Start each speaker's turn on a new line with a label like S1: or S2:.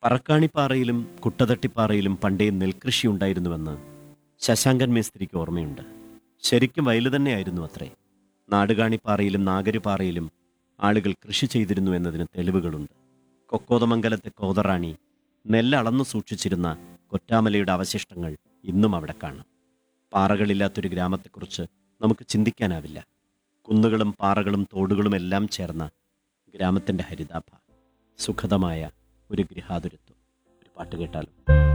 S1: പറക്കാണിപ്പാറയിലും കുട്ടതട്ടിപ്പാറയിലും പണ്ടേ നെൽകൃഷി ഉണ്ടായിരുന്നുവെന്ന് ശശാങ്കൻ മേസ്ത്രിക്ക് ഓർമ്മയുണ്ട് ശരിക്കും വയലു തന്നെയായിരുന്നു അത്രേ നാടുകാണിപ്പാറയിലും നാഗരുപാറയിലും ആളുകൾ കൃഷി ചെയ്തിരുന്നു എന്നതിന് തെളിവുകളുണ്ട് കൊക്കോതമംഗലത്തെ കോതറാണി നെല്ല് അളന്നു സൂക്ഷിച്ചിരുന്ന കൊറ്റാമലയുടെ അവശിഷ്ടങ്ങൾ ഇന്നും അവിടെ കാണാം പാറകളില്ലാത്തൊരു ഗ്രാമത്തെക്കുറിച്ച് നമുക്ക് ചിന്തിക്കാനാവില്ല കുന്നുകളും പാറകളും തോടുകളും എല്ലാം ചേർന്ന ഗ്രാമത്തിൻ്റെ ഹരിതാഭ സുഖതമായ ഒരു ഗൃഹാതുരത്വം ഒരു പാട്ട് കേട്ടാലും